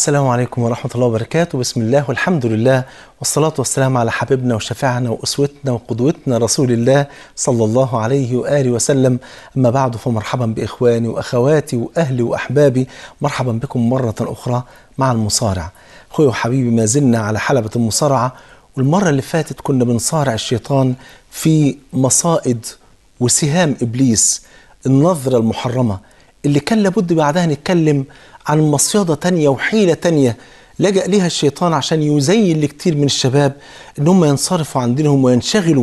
السلام عليكم ورحمة الله وبركاته بسم الله والحمد لله والصلاة والسلام على حبيبنا وشفيعنا وأسوتنا وقدوتنا رسول الله صلى الله عليه وآله وسلم أما بعد فمرحبا بإخواني وأخواتي وأهلي وأحبابي مرحبا بكم مرة أخرى مع المصارع أخوي وحبيبي ما زلنا على حلبة المصارعة والمرة اللي فاتت كنا بنصارع الشيطان في مصائد وسهام إبليس النظرة المحرمة اللي كان لابد بعدها نتكلم عن مصيدة تانية وحيلة تانية لجأ ليها الشيطان عشان يزين لكتير من الشباب ان هم ينصرفوا عن دينهم وينشغلوا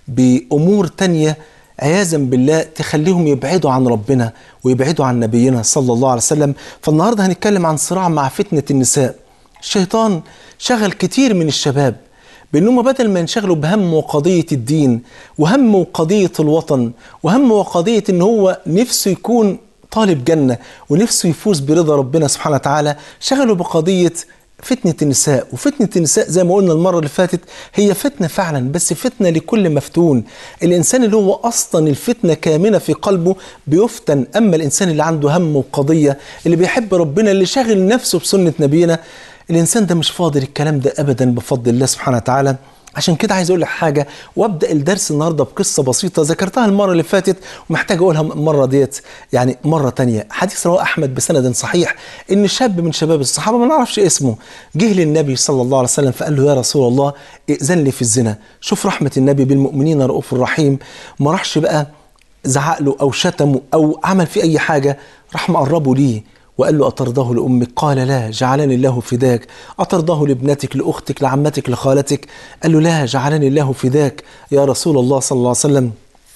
بأمور تانية عياذا بالله تخليهم يبعدوا عن ربنا ويبعدوا عن نبينا صلى الله عليه وسلم فالنهارده هنتكلم عن صراع مع فتنة النساء الشيطان شغل كتير من الشباب بأنهم بدل ما ينشغلوا بهم وقضية الدين وهم وقضية الوطن وهم وقضية ان هو نفسه يكون طالب جنة ونفسه يفوز برضا ربنا سبحانه وتعالى شغلوا بقضية فتنة النساء وفتنة النساء زي ما قلنا المرة اللي فاتت هي فتنة فعلا بس فتنة لكل مفتون الإنسان اللي هو أصلا الفتنة كامنة في قلبه بيفتن أما الإنسان اللي عنده هم وقضية اللي بيحب ربنا اللي شاغل نفسه بسنة نبينا الإنسان ده مش فاضل الكلام ده أبدا بفضل الله سبحانه وتعالى عشان كده عايز اقول لك حاجه وابدا الدرس النهارده بقصه بسيطه ذكرتها المره اللي فاتت ومحتاج اقولها المره ديت يعني مره تانية حديث رواه احمد بسند صحيح ان شاب من شباب الصحابه ما نعرفش اسمه جه للنبي صلى الله عليه وسلم فقال له يا رسول الله ائذن لي في الزنا شوف رحمه النبي بالمؤمنين رؤوف رحيم ما راحش بقى زعق له او شتمه او عمل فيه اي حاجه راح مقربه ليه وقال له أترضاه لأمك قال لا جعلني الله فداك أترضاه لابنتك لأختك لعمتك لخالتك قال له لا جعلني الله فداك يا رسول الله صلى الله عليه وسلم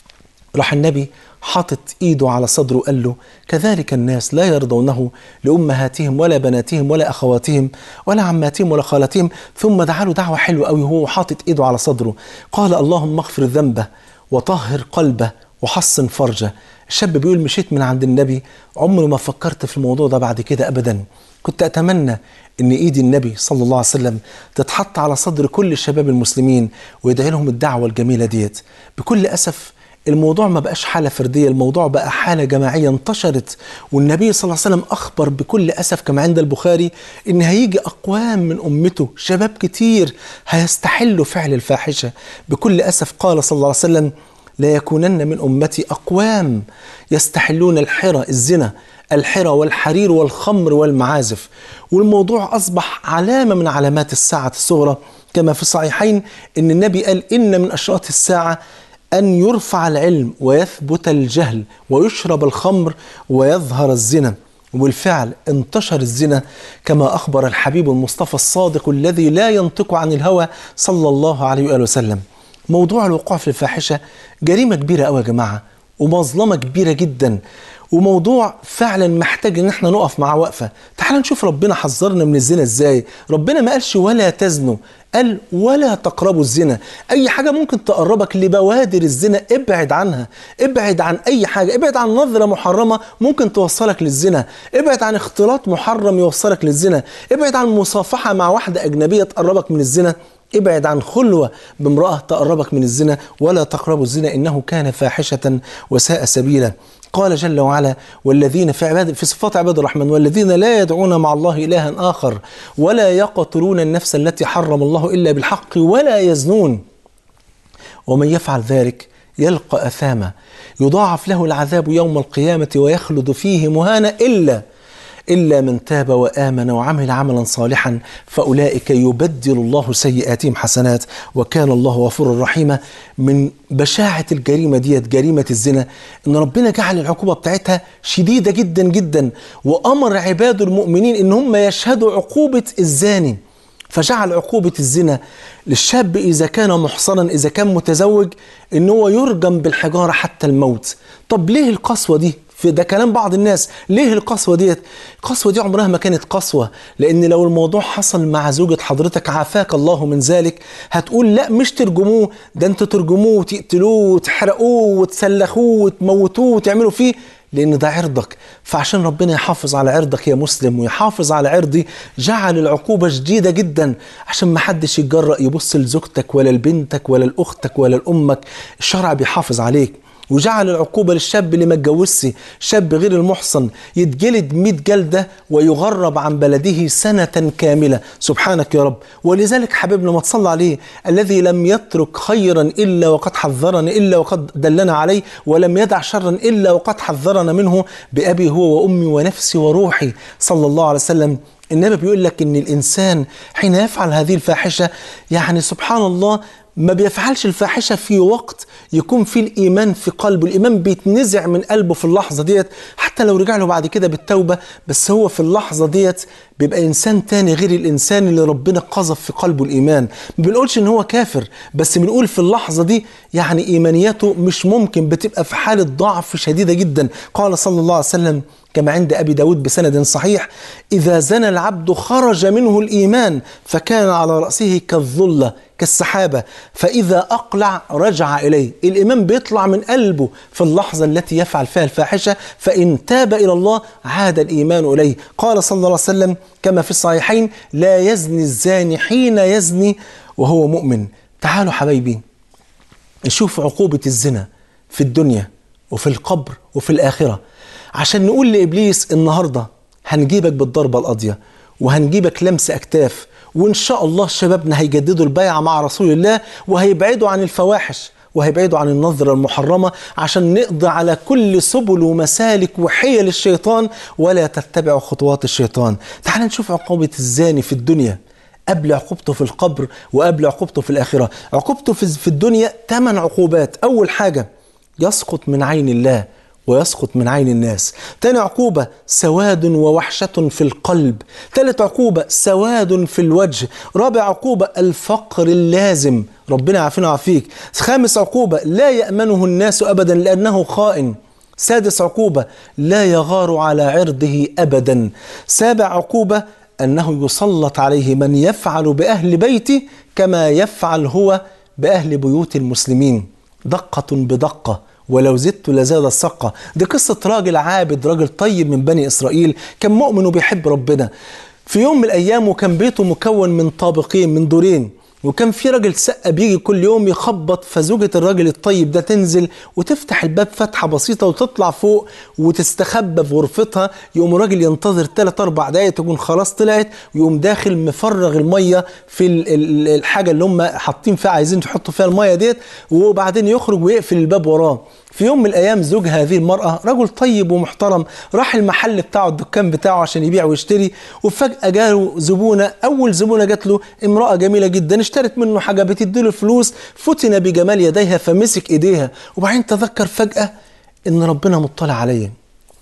راح النبي حاطط ايده على صدره وقال له كذلك الناس لا يرضونه لامهاتهم ولا بناتهم ولا اخواتهم ولا عماتهم ولا خالاتهم ثم دعا له دعوه حلوه قوي وهو حاطط ايده على صدره قال اللهم اغفر ذنبه وطهر قلبه وحصن فرجه الشاب بيقول مشيت من عند النبي عمري ما فكرت في الموضوع ده بعد كده ابدا كنت اتمنى ان ايد النبي صلى الله عليه وسلم تتحط على صدر كل الشباب المسلمين ويدعي لهم الدعوه الجميله ديت بكل اسف الموضوع ما بقاش حالة فردية الموضوع بقى حالة جماعية انتشرت والنبي صلى الله عليه وسلم أخبر بكل أسف كما عند البخاري إن هيجي أقوام من أمته شباب كتير هيستحلوا فعل الفاحشة بكل أسف قال صلى الله عليه وسلم لا يكونن من أمتي أقوام يستحلون الحرى الزنا الحرى والحرير والخمر والمعازف والموضوع أصبح علامة من علامات الساعة الصغرى كما في الصحيحين إن النبي قال إن من أشراط الساعة أن يرفع العلم ويثبت الجهل ويشرب الخمر ويظهر الزنا وبالفعل انتشر الزنا كما أخبر الحبيب المصطفى الصادق الذي لا ينطق عن الهوى صلى الله عليه وآله وسلم موضوع الوقوع في الفاحشة جريمة كبيرة قوي يا جماعة ومظلمة كبيرة جدا وموضوع فعلا محتاج ان احنا نقف مع وقفة تعال نشوف ربنا حذرنا من الزنا ازاي ربنا ما قالش ولا تزنوا قال ولا تقربوا الزنا اي حاجة ممكن تقربك لبوادر الزنا ابعد عنها ابعد عن اي حاجة ابعد عن نظرة محرمة ممكن توصلك للزنا ابعد عن اختلاط محرم يوصلك للزنا ابعد عن مصافحة مع واحدة اجنبية تقربك من الزنا ابعد عن خلوة بامرأة تقربك من الزنا ولا تقربوا الزنا إنه كان فاحشة وساء سبيلا قال جل وعلا والذين في عباد في صفات عباد الرحمن والذين لا يدعون مع الله إلها آخر ولا يقتلون النفس التي حرم الله إلا بالحق ولا يزنون ومن يفعل ذلك يلقى أثاما يضاعف له العذاب يوم القيامة ويخلد فيه مهانا إلا إلا من تاب وآمن وعمل عملا صالحا فأولئك يبدل الله سيئاتهم حسنات وكان الله غفورا رحيما من بشاعة الجريمة ديت جريمة الزنا إن ربنا جعل العقوبة بتاعتها شديدة جدا جدا وأمر عباده المؤمنين إن هم يشهدوا عقوبة الزاني فجعل عقوبة الزنا للشاب إذا كان محصنا إذا كان متزوج إن هو يرجم بالحجارة حتى الموت طب ليه القسوة دي في ده كلام بعض الناس ليه القسوه ديت القسوه دي عمرها ما كانت قسوه لان لو الموضوع حصل مع زوجة حضرتك عافاك الله من ذلك هتقول لا مش ترجموه ده انتوا ترجموه وتقتلوه وتحرقوه وتسلخوه وتموتوه وتعملوا فيه لان ده عرضك فعشان ربنا يحافظ على عرضك يا مسلم ويحافظ على عرضي جعل العقوبه شديده جدا عشان ما حدش يتجرأ يبص لزوجتك ولا لبنتك ولا لاختك ولا لامك الشرع بيحافظ عليك وجعل العقوبة للشاب اللي ما اتجوزش شاب غير المحصن يتجلد 100 جلدة ويغرب عن بلده سنة كاملة سبحانك يا رب ولذلك حبيبنا ما تصلى عليه الذي لم يترك خيرا إلا وقد حذرني إلا وقد دلنا عليه ولم يدع شرا إلا وقد حذرنا منه بأبي هو وأمي ونفسي وروحي صلى الله عليه وسلم النبي بيقول لك ان الانسان حين يفعل هذه الفاحشه يعني سبحان الله ما بيفعلش الفاحشه في وقت يكون فيه الايمان في قلبه الايمان بيتنزع من قلبه في اللحظه ديت حتى لو رجع له بعد كده بالتوبه بس هو في اللحظه ديت بيبقى انسان تاني غير الانسان اللي ربنا قذف في قلبه الايمان ما بنقولش ان هو كافر بس بنقول في اللحظه دي يعني ايمانياته مش ممكن بتبقى في حاله ضعف شديده جدا قال صلى الله عليه وسلم كما عند أبي داود بسند صحيح إذا زنى العبد خرج منه الإيمان فكان على رأسه كالظلة كالسحابة فإذا أقلع رجع إليه الإيمان بيطلع من قلبه في اللحظة التي يفعل فيها الفاحشة فإن تاب إلى الله عاد الإيمان إليه قال صلى الله عليه وسلم كما في الصحيحين لا يزني الزاني حين يزني وهو مؤمن تعالوا حبايبي نشوف عقوبة الزنا في الدنيا وفي القبر وفي الآخرة عشان نقول لإبليس النهاردة هنجيبك بالضربة القاضية وهنجيبك لمس أكتاف وإن شاء الله شبابنا هيجددوا البيعة مع رسول الله وهيبعدوا عن الفواحش وهيبعدوا عن النظرة المحرمة عشان نقضي على كل سبل ومسالك وحيل الشيطان ولا تتبعوا خطوات الشيطان تعال نشوف عقوبة الزاني في الدنيا قبل عقوبته في القبر وقبل عقوبته في الآخرة عقوبته في الدنيا ثمان عقوبات أول حاجة يسقط من عين الله ويسقط من عين الناس تاني عقوبة سواد ووحشة في القلب ثالث عقوبة سواد في الوجه رابع عقوبة الفقر اللازم ربنا عافينا وعافيك خامس عقوبة لا يأمنه الناس أبدا لأنه خائن سادس عقوبة لا يغار على عرضه أبدا سابع عقوبة أنه يسلط عليه من يفعل بأهل بيته كما يفعل هو بأهل بيوت المسلمين دقة بدقة ولو زدت لزاد السقة دي قصة راجل عابد راجل طيب من بني إسرائيل كان مؤمن وبيحب ربنا في يوم من الأيام وكان بيته مكون من طابقين من دورين وكان في راجل سقة بيجي كل يوم يخبط فزوجة الراجل الطيب ده تنزل وتفتح الباب فتحة بسيطة وتطلع فوق وتستخبى في غرفتها يقوم الراجل ينتظر 3 4 دقايق تكون خلاص طلعت ويقوم داخل مفرغ المية في الحاجة اللي هم حاطين فيها عايزين يحطوا فيها المية ديت وبعدين يخرج ويقفل الباب وراه في يوم من الايام زوج هذه المراه رجل طيب ومحترم راح المحل بتاعه الدكان بتاعه عشان يبيع ويشتري وفجاه جاله زبونه اول زبونه جات له امراه جميله جدا اشترت منه حاجه بتديله فلوس فتن بجمال يديها فمسك ايديها وبعدين تذكر فجاه ان ربنا مطلع عليا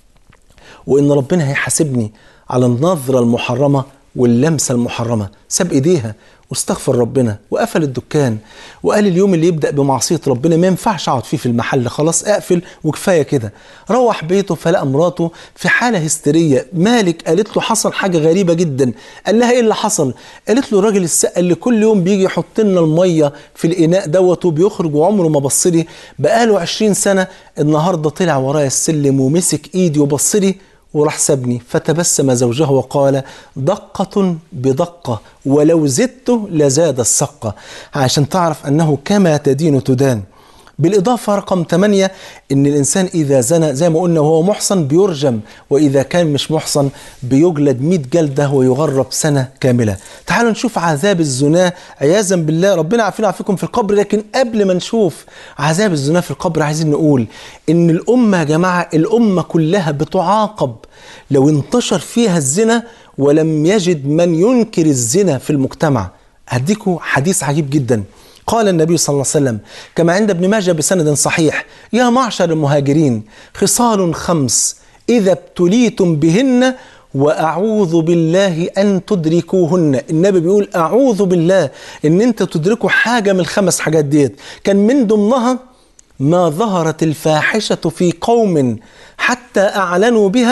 وان ربنا هيحاسبني على النظره المحرمه واللمسه المحرمه ساب ايديها واستغفر ربنا وقفل الدكان وقال اليوم اللي يبدا بمعصيه ربنا ما ينفعش اقعد فيه في المحل خلاص اقفل وكفايه كده روح بيته فلقى مراته في حاله هستيريه مالك قالت له حصل حاجه غريبه جدا قال لها ايه اللي حصل قالت له الراجل السقا اللي كل يوم بيجي يحط لنا الميه في الاناء دوت وبيخرج وعمره ما بص لي بقاله 20 سنه النهارده طلع ورايا السلم ومسك ايدي وبص لي وراح سابني فتبسم زوجها وقال دقة بدقة ولو زدت لزاد السقة عشان تعرف أنه كما تدين تدان بالإضافة رقم 8 إن الإنسان إذا زنى زي ما قلنا وهو محصن بيرجم وإذا كان مش محصن بيجلد 100 جلدة ويغرب سنة كاملة تعالوا نشوف عذاب الزنا عياذا بالله ربنا عافينا عافيكم في القبر لكن قبل ما نشوف عذاب الزنا في القبر عايزين نقول إن الأمة يا جماعة الأمة كلها بتعاقب لو انتشر فيها الزنا ولم يجد من ينكر الزنا في المجتمع هديكوا حديث عجيب جدا قال النبي صلى الله عليه وسلم كما عند ابن ماجه بسند صحيح يا معشر المهاجرين خصال خمس إذا ابتليتم بهن وأعوذ بالله أن تدركوهن النبي بيقول أعوذ بالله أن أنت تدركوا حاجة من الخمس حاجات ديت كان من ضمنها ما ظهرت الفاحشة في قوم حتى أعلنوا بها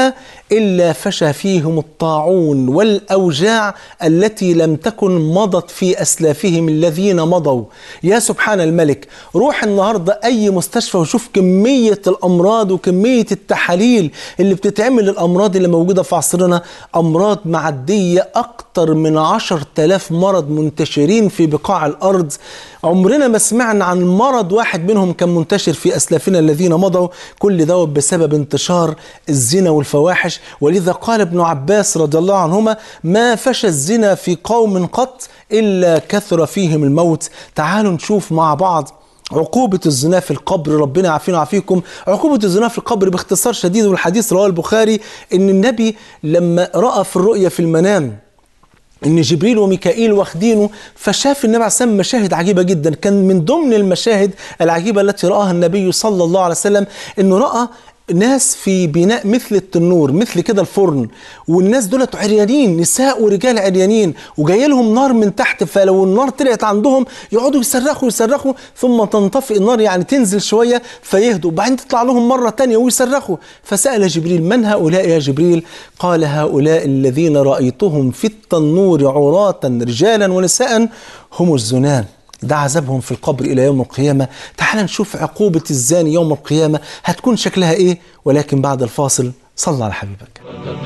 إلا فشى فيهم الطاعون والأوجاع التي لم تكن مضت في أسلافهم الذين مضوا يا سبحان الملك روح النهاردة أي مستشفى وشوف كمية الأمراض وكمية التحاليل اللي بتتعمل للأمراض اللي موجودة في عصرنا أمراض معدية أكتر من عشر تلاف مرض منتشرين في بقاع الأرض عمرنا ما سمعنا عن مرض واحد منهم كان منتشر في أسلافنا الذين مضوا كل دوت بسبب انتشار الزنا والفواحش ولذا قال ابن عباس رضي الله عنهما ما فشى الزنا في قوم قط إلا كثر فيهم الموت تعالوا نشوف مع بعض عقوبة الزنا في القبر ربنا يعافينا ويعافيكم عقوبة الزنا في القبر باختصار شديد والحديث رواه البخاري ان النبي لما رأى في الرؤيا في المنام ان جبريل وميكائيل واخدينه فشاف النبي عليه السلام مشاهد عجيبه جدا كان من ضمن المشاهد العجيبه التي راها النبي صلى الله عليه وسلم انه راى ناس في بناء مثل التنور مثل كده الفرن والناس دولت عريانين نساء ورجال عريانين وجاي لهم نار من تحت فلو النار طلعت عندهم يقعدوا يصرخوا يصرخوا ثم تنطفئ النار يعني تنزل شويه فيهدوا وبعدين تطلع لهم مره تانية ويصرخوا فسال جبريل من هؤلاء يا جبريل قال هؤلاء الذين رايتهم في التنور عراة رجالا ونساء هم الزنان ده عذابهم في القبر إلى يوم القيامة تعال نشوف عقوبة الزاني يوم القيامة هتكون شكلها إيه ولكن بعد الفاصل صلى على حبيبك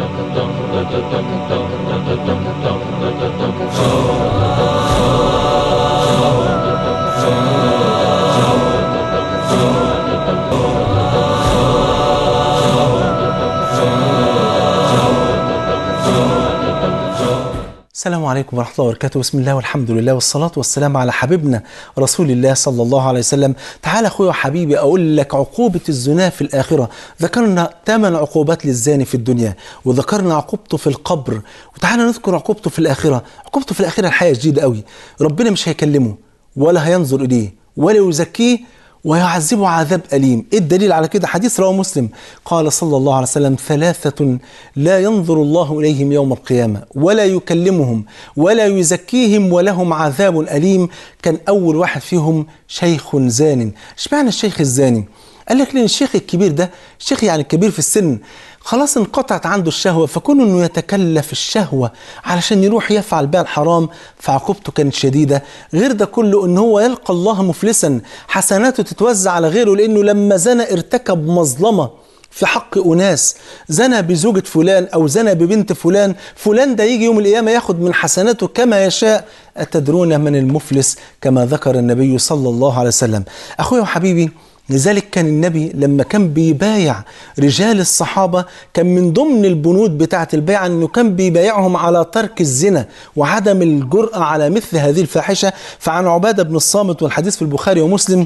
السلام عليكم ورحمة الله وبركاته بسم الله والحمد لله والصلاة والسلام على حبيبنا رسول الله صلى الله عليه وسلم تعال أخويا وحبيبي أقول لك عقوبة الزنا في الآخرة ذكرنا ثمان عقوبات للزاني في الدنيا وذكرنا عقوبته في القبر وتعالى نذكر عقوبته في الآخرة عقوبته في الآخرة الحياة جديدة قوي ربنا مش هيكلمه ولا هينظر إليه ولا يزكيه ويعذبه عذاب أليم إيه الدليل على كده حديث رواه مسلم قال صلى الله عليه وسلم ثلاثة لا ينظر الله إليهم يوم القيامة ولا يكلمهم ولا يزكيهم ولهم عذاب أليم كان أول واحد فيهم شيخ زان اشمعنى الشيخ الزاني قال لك لأن الشيخ الكبير ده الشيخ يعني الكبير في السن خلاص انقطعت عنده الشهوة فكون انه يتكلف الشهوة علشان يروح يفعل بها الحرام فعقوبته كانت شديدة غير ده كله ان هو يلقى الله مفلسا حسناته تتوزع على غيره لانه لما زنى ارتكب مظلمة في حق أناس زنى بزوجة فلان أو زنى ببنت فلان فلان ده يجي يوم القيامة ياخد من حسناته كما يشاء أتدرون من المفلس كما ذكر النبي صلى الله عليه وسلم أخويا وحبيبي لذلك كان النبي لما كان بيبايع رجال الصحابة كان من ضمن البنود بتاعة البيعة أنه كان بيبايعهم على ترك الزنا وعدم الجرأة على مثل هذه الفاحشة فعن عبادة بن الصامت والحديث في البخاري ومسلم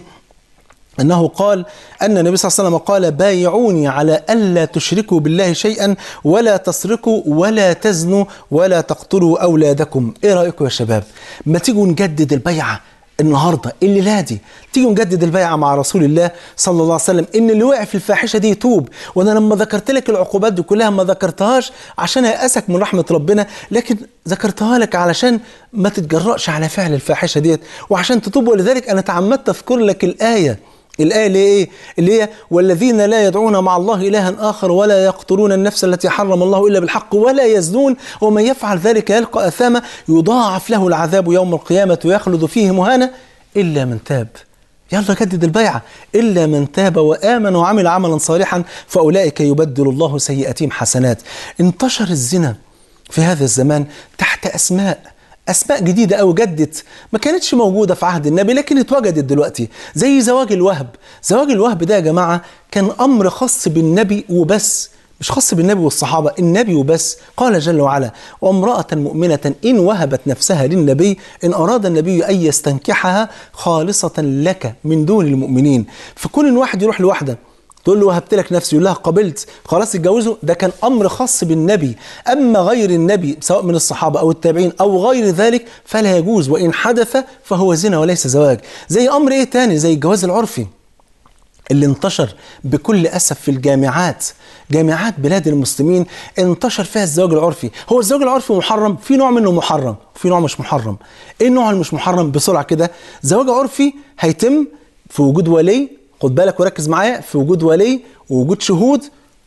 أنه قال أن النبي صلى الله عليه وسلم قال بايعوني على ألا تشركوا بالله شيئا ولا تسرقوا ولا تزنوا ولا تقتلوا أولادكم إيه رأيكم يا شباب ما تيجوا نجدد البيعة النهارده الليله دي تيجي نجدد البيعه مع رسول الله صلى الله عليه وسلم ان اللي وقع في الفاحشه دي يتوب وانا لما ذكرت لك العقوبات دي كلها ما ذكرتهاش عشان ايأسك من رحمه ربنا لكن ذكرتها لك علشان ما تتجرأش على فعل الفاحشه ديت وعشان تتوب ولذلك انا تعمدت اذكر لك الايه الآية اللي إيه؟ اللي هي والذين لا يدعون مع الله إلها آخر ولا يقتلون النفس التي حرم الله إلا بالحق ولا يزنون ومن يفعل ذلك يلقى أثاما يضاعف له العذاب يوم القيامة ويخلد فيه مهانا إلا من تاب يلا جدد البيعة إلا من تاب وآمن وعمل عملا صالحا فأولئك يبدل الله سيئاتهم حسنات انتشر الزنا في هذا الزمان تحت أسماء اسماء جديده قوي جدت ما كانتش موجوده في عهد النبي لكن اتوجدت دلوقتي زي زواج الوهب زواج الوهب ده يا جماعه كان امر خاص بالنبي وبس مش خاص بالنبي والصحابه النبي وبس قال جل وعلا وامراه مؤمنه ان وهبت نفسها للنبي ان اراد النبي ان يستنكحها خالصه لك من دون المؤمنين فكون ان واحد يروح لواحده تقول له وهبت لك نفسي يقول لها قبلت خلاص اتجوزوا ده كان امر خاص بالنبي اما غير النبي سواء من الصحابه او التابعين او غير ذلك فلا يجوز وان حدث فهو زنا وليس زواج زي امر ايه تاني زي الجواز العرفي اللي انتشر بكل اسف في الجامعات جامعات بلاد المسلمين انتشر فيها الزواج العرفي هو الزواج العرفي محرم في نوع منه محرم وفي نوع مش محرم ايه النوع اللي مش محرم بسرعه كده زواج عرفي هيتم في وجود ولي خد بالك وركز معايا في وجود ولي ووجود شهود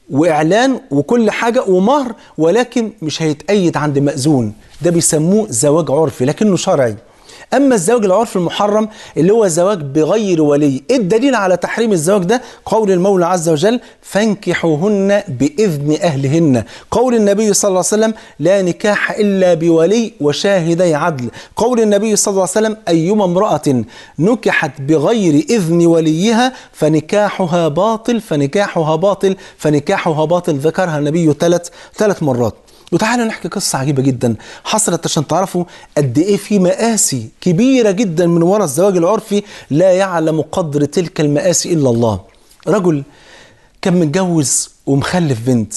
واعلان وكل حاجه ومهر ولكن مش هيتأيد عند مأذون ده بيسموه زواج عرفي لكنه شرعي اما الزواج العرفي المحرم اللي هو زواج بغير ولي ايه الدليل على تحريم الزواج ده قول المولى عز وجل فانكحوهن باذن اهلهن قول النبي صلى الله عليه وسلم لا نكاح الا بولي وشاهدي عدل قول النبي صلى الله عليه وسلم ايما امراه نكحت بغير اذن وليها فنكاحها باطل فنكاحها باطل فنكاحها باطل ذكرها النبي ثلاث ثلاث مرات وتعالوا نحكي قصة عجيبة جدا حصلت عشان تعرفوا قد ايه في مآسي كبيرة جدا من وراء الزواج العرفي لا يعلم قدر تلك المآسي إلا الله رجل كان متجوز ومخلف بنت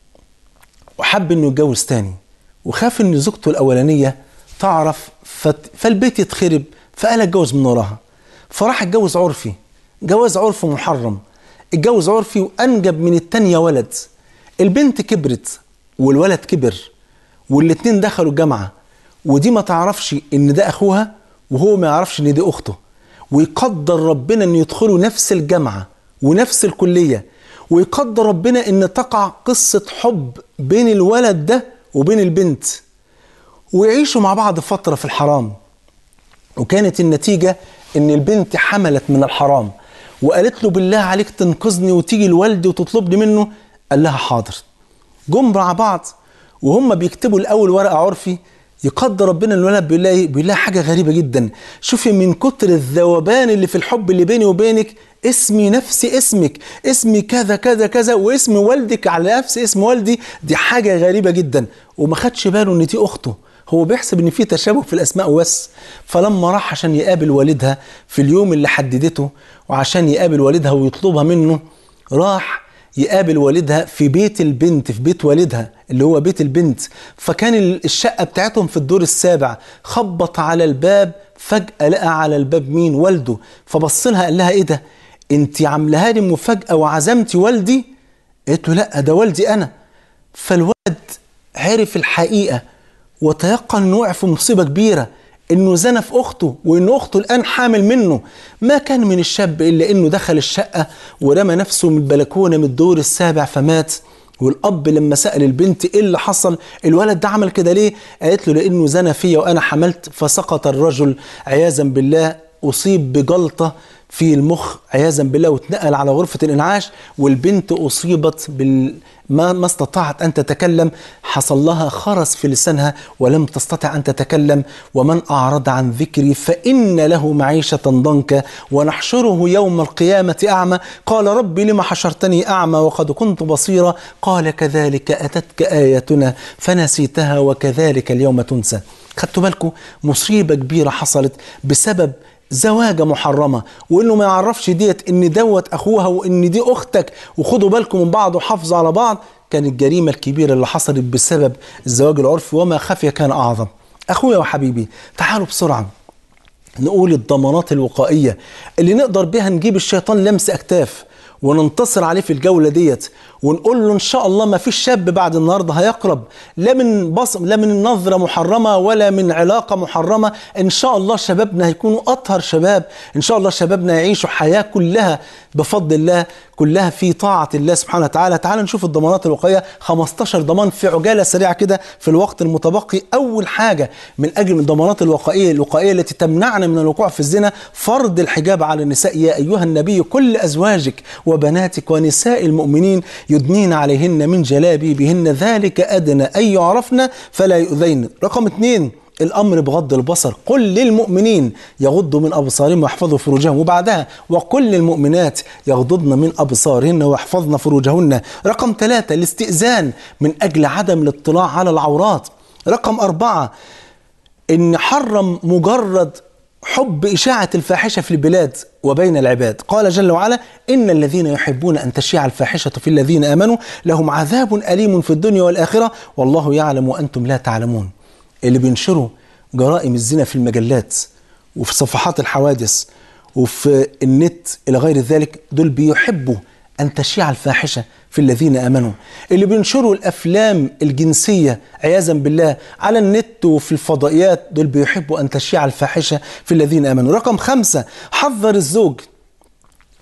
وحب انه يتجوز تاني وخاف ان زوجته الاولانيه تعرف فت... فالبيت يتخرب فقال اتجوز من وراها فراح اتجوز عرفي جواز عرفي محرم اتجوز عرفي وانجب من التانية ولد البنت كبرت والولد كبر والاتنين دخلوا الجامعة ودي ما تعرفش ان ده اخوها وهو ما يعرفش ان دي اخته ويقدر ربنا ان يدخلوا نفس الجامعة ونفس الكلية ويقدر ربنا ان تقع قصة حب بين الولد ده وبين البنت ويعيشوا مع بعض فترة في الحرام وكانت النتيجة ان البنت حملت من الحرام وقالت له بالله عليك تنقذني وتيجي لوالدي وتطلبني منه قال لها حاضر جم مع بعض وهم بيكتبوا الاول ورقه عرفي يقدر ربنا ان الولد بيقول لها ايه؟ بيقول لها حاجه غريبه جدا شوفي من كتر الذوبان اللي في الحب اللي بيني وبينك اسمي نفس اسمك اسمي كذا كذا كذا واسم والدك على نفس اسم والدي دي حاجه غريبه جدا وما خدش باله ان دي اخته هو بيحسب ان في تشابه في الاسماء وبس فلما راح عشان يقابل والدها في اليوم اللي حددته وعشان يقابل والدها ويطلبها منه راح يقابل والدها في بيت البنت في بيت والدها اللي هو بيت البنت فكان الشقة بتاعتهم في الدور السابع خبط على الباب فجأة لقى على الباب مين والده فبص لها قال لها ايه ده انت عاملاها لي مفاجأة وعزمتي والدي قالت له لا ده والدي انا فالولد عرف الحقيقة وتيقن انه وقع في مصيبة كبيرة انه زنى في اخته وان اخته الان حامل منه ما كان من الشاب الا انه دخل الشقه ورمى نفسه من البلكونه من الدور السابع فمات والاب لما سال البنت ايه اللي حصل الولد ده عمل كده ليه قالت له لانه زنى فيا وانا حملت فسقط الرجل عياذا بالله اصيب بجلطه في المخ عياذا بالله واتنقل على غرفه الانعاش والبنت اصيبت بال ما ما استطاعت ان تتكلم حصل لها خرس في لسانها ولم تستطع ان تتكلم ومن اعرض عن ذكري فان له معيشه ضنكا ونحشره يوم القيامه اعمى قال ربي لم حشرتني اعمى وقد كنت بصيرا قال كذلك اتتك اياتنا فنسيتها وكذلك اليوم تنسى خدتوا بالكم مصيبه كبيره حصلت بسبب زواجه محرمه وانه ما يعرفش ديت ان دوت اخوها وان دي اختك وخدوا بالكم من بعض وحافظوا على بعض كانت الجريمه الكبيره اللي حصلت بسبب الزواج العرفي وما خفي كان اعظم اخويا وحبيبي تعالوا بسرعه نقول الضمانات الوقائيه اللي نقدر بها نجيب الشيطان لمس اكتاف وننتصر عليه في الجوله ديت ونقول له ان شاء الله ما فيش شاب بعد النهارده هيقرب لا من بصم لا من نظره محرمه ولا من علاقه محرمه ان شاء الله شبابنا هيكونوا اطهر شباب ان شاء الله شبابنا يعيشوا حياه كلها بفضل الله كلها في طاعه الله سبحانه وتعالى تعال نشوف الضمانات الوقائيه 15 ضمان في عجاله سريعه كده في الوقت المتبقي اول حاجه من اجل الضمانات الوقائيه الوقائيه التي تمنعنا من الوقوع في الزنا فرض الحجاب على النساء يا ايها النبي كل ازواجك وبناتك ونساء المؤمنين يدنين عليهن من جلابيبهن ذلك أدنى أن يعرفن فلا يؤذين رقم اثنين الأمر بغض البصر قل للمؤمنين يغضوا من أبصارهم ويحفظوا فروجهم وبعدها وقل للمؤمنات يغضضن من أبصارهن ويحفظن فروجهن رقم ثلاثة الاستئذان من أجل عدم الاطلاع على العورات رقم أربعة إن حرم مجرد حب إشاعة الفاحشة في البلاد وبين العباد قال جل وعلا إن الذين يحبون أن تشيع الفاحشة في الذين آمنوا لهم عذاب أليم في الدنيا والآخرة والله يعلم وأنتم لا تعلمون اللي بينشروا جرائم الزنا في المجلات وفي صفحات الحوادث وفي النت إلى غير ذلك دول بيحبوا أن تشيع الفاحشة في الذين آمنوا اللي بينشروا الأفلام الجنسية عياذا بالله على النت وفي الفضائيات دول بيحبوا أن تشيع الفاحشة في الذين آمنوا رقم خمسة حذر الزوج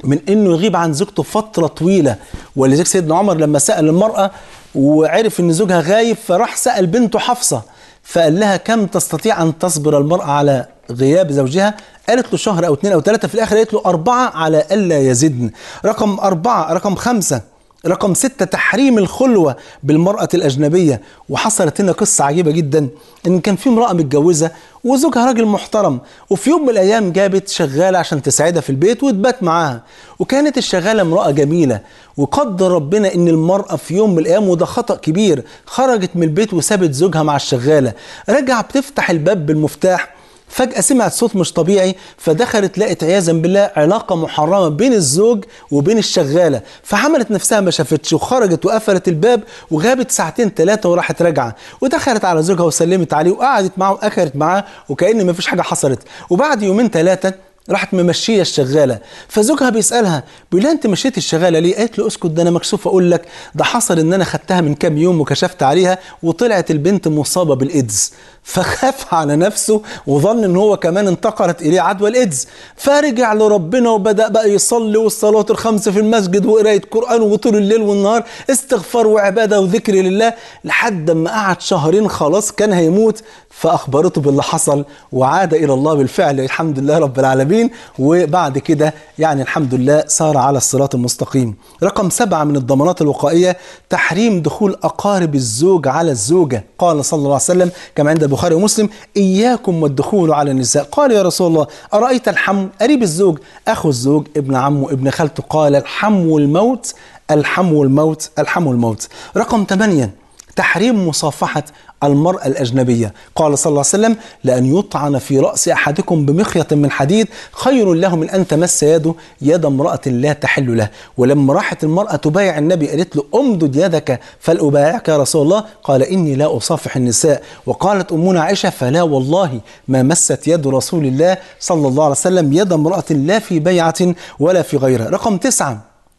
من انه يغيب عن زوجته فتره طويله ولذلك سيدنا عمر لما سال المراه وعرف ان زوجها غايب فراح سال بنته حفصه فقال لها كم تستطيع ان تصبر المراه على غياب زوجها قالت له شهر او اثنين او ثلاثه في الاخر قالت له اربعه على الا يزدن رقم اربعه رقم خمسه رقم ستة تحريم الخلوة بالمرأة الأجنبية وحصلت هنا قصة عجيبة جدا إن كان في امرأة متجوزة وزوجها راجل محترم وفي يوم من الأيام جابت شغالة عشان تساعدها في البيت وتبات معاها وكانت الشغالة امرأة جميلة وقدر ربنا إن المرأة في يوم من الأيام وده خطأ كبير خرجت من البيت وسابت زوجها مع الشغالة رجع بتفتح الباب بالمفتاح فجأة سمعت صوت مش طبيعي فدخلت لقت عياذا بالله علاقة محرمة بين الزوج وبين الشغالة فعملت نفسها ما شافتش وخرجت وقفلت الباب وغابت ساعتين ثلاثة وراحت راجعة ودخلت على زوجها وسلمت عليه وقعدت معاه وأكلت معاه وكأن ما فيش حاجة حصلت وبعد يومين ثلاثة راحت ممشيه الشغاله فزوجها بيسالها بيقول لها انت مشيت الشغاله ليه قالت له اسكت ده انا مكسوف اقول لك ده حصل ان انا خدتها من كام يوم وكشفت عليها وطلعت البنت مصابه بالايدز فخاف على نفسه وظن ان هو كمان انتقلت اليه عدوى الايدز فرجع لربنا وبدا بقى يصلي والصلاه الخمس في المسجد وقرايه قران وطول الليل والنهار استغفار وعباده وذكر لله لحد ما قعد شهرين خلاص كان هيموت فاخبرته باللي حصل وعاد الى الله بالفعل الحمد لله رب العالمين وبعد كده يعني الحمد لله صار على الصراط المستقيم رقم سبعة من الضمانات الوقائية تحريم دخول أقارب الزوج على الزوجة قال صلى الله عليه وسلم كما عند البخاري ومسلم إياكم والدخول على النساء قال يا رسول الله أرأيت الحم قريب الزوج أخو الزوج ابن عمه ابن خالته قال الحم الموت الحم الموت الحم الموت رقم ثمانية تحريم مصافحة المرأة الأجنبية قال صلى الله عليه وسلم لأن يطعن في رأس أحدكم بمخيط من حديد خير له من أن تمس يده يد امرأة لا تحل له ولما راحت المرأة تبايع النبي قالت له أمدد يدك فلأبايعك يا رسول الله قال إني لا أصافح النساء وقالت أمنا عائشة فلا والله ما مست يد رسول الله صلى الله عليه وسلم يد امرأة لا في بيعة ولا في غيرها رقم تسعة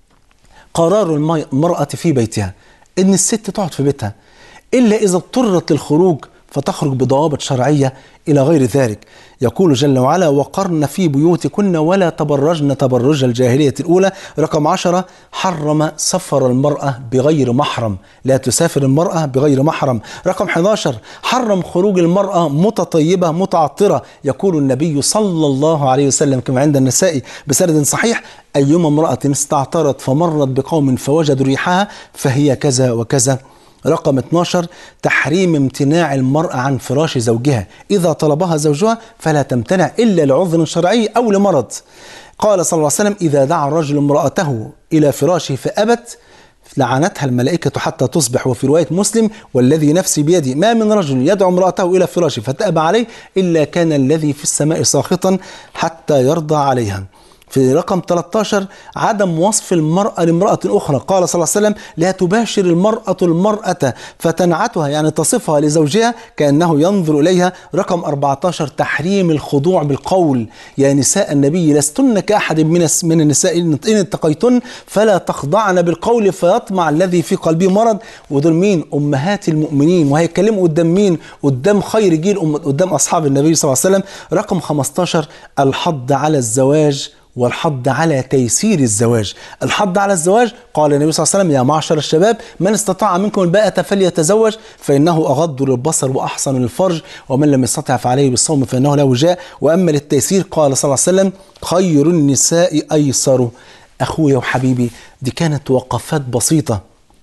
قرار المرأة في بيتها إن الست تقعد في بيتها إلا إذا اضطرت للخروج فتخرج بضوابط شرعية إلى غير ذلك يقول جل وعلا وقرن في بيوتكن ولا تبرجن تبرج الجاهلية الأولى رقم عشرة حرم سفر المرأة بغير محرم لا تسافر المرأة بغير محرم رقم 11 حرم خروج المرأة متطيبة متعطرة يقول النبي صلى الله عليه وسلم كما عند النساء بسند صحيح أيما امرأة استعطرت فمرت بقوم فوجدوا ريحها فهي كذا وكذا رقم 12 تحريم امتناع المرأة عن فراش زوجها إذا طلبها زوجها فلا تمتنع إلا لعذر شرعي أو لمرض قال صلى الله عليه وسلم إذا دعا الرجل امرأته إلى فراشه فأبت لعنتها الملائكة حتى تصبح وفي رواية مسلم والذي نفسي بيدي ما من رجل يدعو امرأته إلى فراشه فتأبى عليه إلا كان الذي في السماء ساخطا حتى يرضى عليها في رقم 13 عدم وصف المرأة لامرأة أخرى قال صلى الله عليه وسلم لا تباشر المرأة المرأة فتنعتها يعني تصفها لزوجها كأنه ينظر إليها رقم 14 تحريم الخضوع بالقول يا نساء النبي لستن كأحد من من النساء إن اتقيتن فلا تخضعن بالقول فيطمع الذي في قلبه مرض ودول مين أمهات المؤمنين وهيتكلموا قدام مين قدام خير جيل قدام أصحاب النبي صلى الله عليه وسلم رقم 15 الحض على الزواج والحض على تيسير الزواج الحض على الزواج قال النبي صلى الله عليه وسلم يا معشر الشباب من استطاع منكم الباءة فليتزوج فإنه أغض للبصر وأحسن للفرج ومن لم يستطع فعليه بالصوم فإنه له وجاء وأما للتيسير قال صلى الله عليه وسلم خير النساء أيسر أخويا وحبيبي دي كانت وقفات بسيطة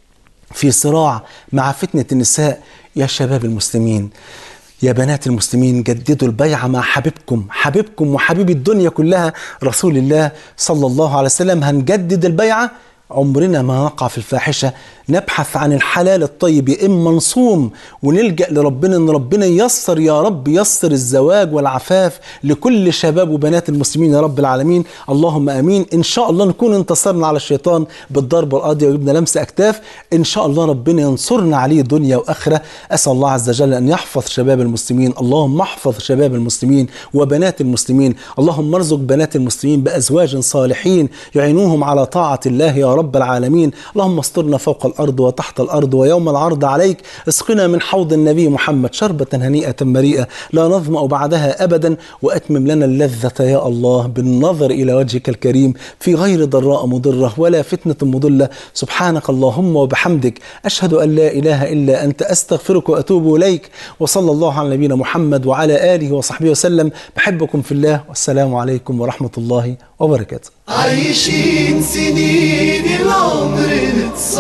في صراع مع فتنة النساء يا شباب المسلمين يا بنات المسلمين جددوا البيعة مع حبيبكم حبيبكم وحبيب الدنيا كلها رسول الله صلى الله عليه وسلم هنجدد البيعة عمرنا ما نقع في الفاحشة نبحث عن الحلال الطيب يا إما نصوم ونلجأ لربنا إن ربنا ييسر يا رب ييسر الزواج والعفاف لكل شباب وبنات المسلمين يا رب العالمين اللهم آمين إن شاء الله نكون انتصرنا على الشيطان بالضربة القاضية وجبنا لمس أكتاف إن شاء الله ربنا ينصرنا عليه دنيا وآخرة أسأل الله عز وجل أن يحفظ شباب المسلمين اللهم احفظ شباب المسلمين وبنات المسلمين اللهم ارزق بنات المسلمين بأزواج صالحين يعينوهم على طاعة الله يا رب رب العالمين اللهم استرنا فوق الأرض وتحت الأرض ويوم العرض عليك اسقنا من حوض النبي محمد شربة هنيئة مريئة لا نظمأ بعدها أبدا وأتمم لنا اللذة يا الله بالنظر إلى وجهك الكريم في غير ضراء مضرة ولا فتنة مضلة سبحانك اللهم وبحمدك أشهد أن لا إله إلا أنت أستغفرك وأتوب إليك وصلى الله على نبينا محمد وعلى آله وصحبه وسلم بحبكم في الله والسلام عليكم ورحمة الله وبركاته عايشين سنين العمر نتص